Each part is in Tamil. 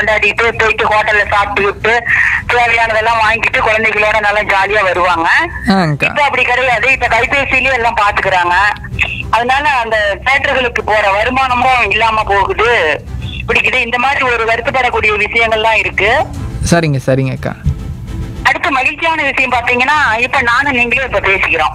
கொண்டாடிட்டு போயிட்டு ஹோட்டல்ல சாப்பிட்டுக்கிட்டு தேவையானதெல்லாம் வாங்கிட்டு குழந்தைகளோட நல்லா ஜாலியா வருவாங்க ஆங்க்கா இப்ப அப்படி கிடையாது இப்ப கைபேசியிலயே எல்லாம் பாத்துக்கிறாங்க அதனால அந்த தேட்டர்களுக்கு போற வருமானமும் இல்லாம போகுது பிடிக்குது இந்த மாதிரி ஒரு வருத்தப்படக்கூடிய விஷயங்கள்லாம் இருக்கு சரிங்க சரிங்க அக்கா அடுத்து மகிழ்ச்சியான விஷயம் பாத்தீங்கன்னா இப்ப நானும் நீங்களும் இப்ப பேசிக்கிறோம்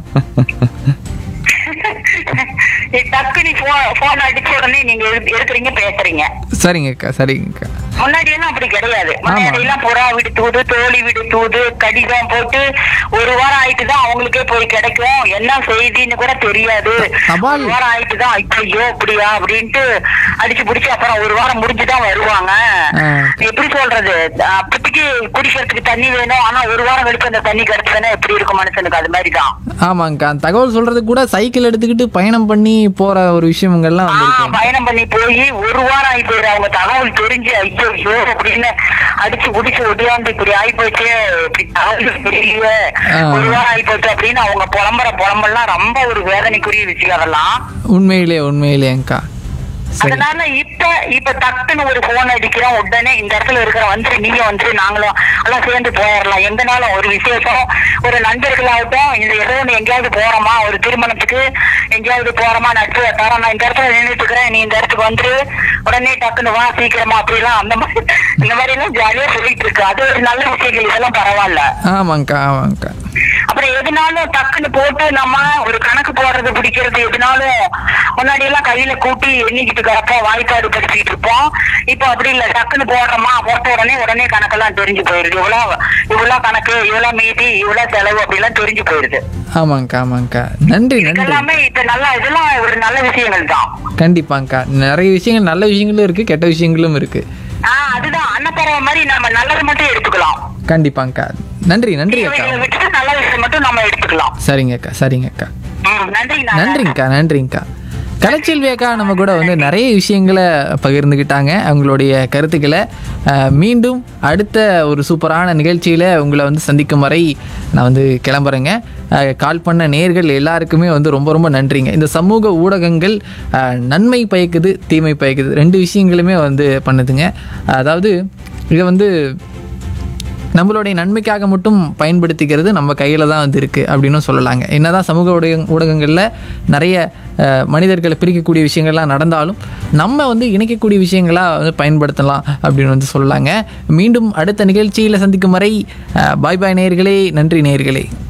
டக்கு நீ போன் அடிச்ச உடனே நீங்க எடுத்து- எடுக்கிறீங்க பேசுறீங்க சரிங்க அக்கா சரிங்க அக்கா முன்னாடி எல்லாம் அப்படி கிடையாது முன்னாடி எல்லாம் புறா விடு தூது தோழி விடு தூது கடிதம் போட்டு ஒரு வாரம் ஆயிட்டு தான் அவங்களுக்கே போய் கிடைக்கும் என்ன செய்தின்னு கூட தெரியாது தபால். ஒரு வாரம் ஆயிட்டு தான் ஐயோ அப்படியா அப்படின்ட்டு அடிச்சு பிடிச்சு அப்புறம் ஒரு வாரம் முடிஞ்சுதான் வருவாங்க ஆ. எப்படி சொல்றது அப்போதைக்கு குடிக்கிறதுக்கு தண்ணி வேணும் ஆனா ஒரு வாரம் கழிச்சு அந்த தண்ணி கிடைச்சதுன்னா எப்படி இருக்கும் மனுஷனுக்கு அது மாதிரி தான் ஆமாங்கக்கா தகவல் சொல்றது கூட சைக்கிள் எடுத்துக்கிட்டு பயணம் பண்ணி போற ஒரு விஷயங்கள்லாம் ஆ, வந்திருக்கு பயணம் பண்ணி போய் ஒரு வாரம் ஆகி போயிரு அவங்க தகவல் தெரிஞ்சு ஐயோ ஐயோ அப்படின்னு அடிச்சு குடிச்சு ஒடியாந்து இப்படி ஆகி போச்சு இப்படி தகவல் தெரியலையே ஆ. ஒரு வாரம் ஆகி போச்சு அப்படின்னு அவங்க புலம்புற புலம்பெல்லாம் ரொம்ப ஒரு வேதனைக்குரிய விஷயம் அதெல்லாம் உண்மையிலே உண்மையிலேங்கக்கா சரி அதனால இப்ப இப்ப டக்குன்னு ஒரு போன் அடிக்கிறோம் உடனே இந்த இடத்துல இருக்கிற வந்துரு நீங்க வந்துரு நாங்களும் எல்லாம் சேர்ந்து போயிடலாம் எங்கனாலும் ஒரு விசேஷம் ஒரு நண்பர்களாகட்டும் இந்த ஏதோ ஒண்ணு எங்கேயாவது போறோமா ஒரு திருமணத்துக்கு எங்கேயாவது போறோமா நட்பு வட்டாரம் நான் இந்த இடத்துல நின்றுட்டு இருக்கிறேன் நீ இந்த இடத்துக்கு வந்துரு உடனே டக்குன்னு வா சீக்கிரமா அப்படிலாம் அந்த மாதிரி இந்த மாதிரி எல்லாம் ஜாலியா சொல்லிட்டு இருக்கு அது ஒரு நல்ல விஷயங்கள் இதெல்லாம் பரவாயில்ல ஆமாங்கக்கா ஆமாங்கக்கா அப்புறம் எதுனாலும் டக்குன்னு போட்டு நம்ம ஒரு கணக்கு போடுறது பிடிக்கிறது எதுனாலும் முன்னாடி எல்லாம் கையில கூட்டி எண்ணிக்கிட்டு கிடப்போம் வாய்ப்பாடு படிச்சுட்டு இருப்போம் இப்போ அப்படி இல்ல டக்குன்னு போடுறோமா போட்ட உடனே உடனே கணக்கெல்லாம் தெரிஞ்சு போயிருது இவ்வளவு இவ்வளவு கணக்கு இவ்வளவு மீதி இவ்வளவு செலவு அப்படிலாம் தெரிஞ்சு போயிருது ஆமாங்கக்கா ஆமாங்கக்கா நன்றி நன்றி எல்லாமே இப்ப நல்லா இதெல்லாம் ஒரு நல்ல விஷயங்கள் தான் கண்டிப்பாங்கக்கா நிறைய விஷயங்கள் நல்ல விஷயங்களும் இருக்கு கெட்ட விஷயங்களும் இருக்கு ஆஹ் அதுதான் அன்னப்பறவை மாதிரி நம்ம நல்லது மட்டும் எடுத்துக்கலாம் கண்டிப்பாங்கக்கா நன்றி நன்றி அக்கா இவைகளை விட்டுட்டு நல்ல விஷயம் மட்டும் நம்ம எடுத்துக்கலாம் சரிங்கக்கா சரிங்கக்கா ம், நன்றி நன்றிங்கக்கா நன்றிங்கக்கா கலைச்செல்வி அக்கா நம்ம கூட வந்து நிறைய விஷயங்களை பகிர்ந்துக்கிட்டாங்க அவங்களுடைய கருத்துக்களை அஹ், மீண்டும் அடுத்த ஒரு சூப்பரான நிகழ்ச்சியில் உங்களை வந்து சந்திக்கும் வரை நான் வந்து கிளம்புறேங்க அஹ், கால் பண்ண நேர்கள் எல்லாருக்குமே வந்து ரொம்ப ரொம்ப நன்றிங்க இந்த சமூக ஊடகங்கள் அஹ், நன்மை பயக்குது தீமை பயக்குது ரெண்டு விஷயங்களுமே வந்து பண்ணுதுங்க அதாவது இதை வந்து நம்மளுடைய நன்மைக்காக மட்டும் பயன்படுத்திக்கிறது நம்ம கையில் தான் வந்து இருக்குது அப்படின்னு சொல்லலாங்க என்னதான் சமூக ஊடக ஊடகங்களில் நிறைய அஹ், மனிதர்களை பிரிக்கக்கூடிய விஷயங்கள்லாம் நடந்தாலும் நம்ம வந்து இணைக்கக்கூடிய விஷயங்களாக வந்து பயன்படுத்தலாம் அப்படின்னு வந்து சொல்லலாங்க மீண்டும் அடுத்த நிகழ்ச்சியில் சந்திக்கும் வரை பாய் பாய் நேயர்களே நன்றி நேயர்களே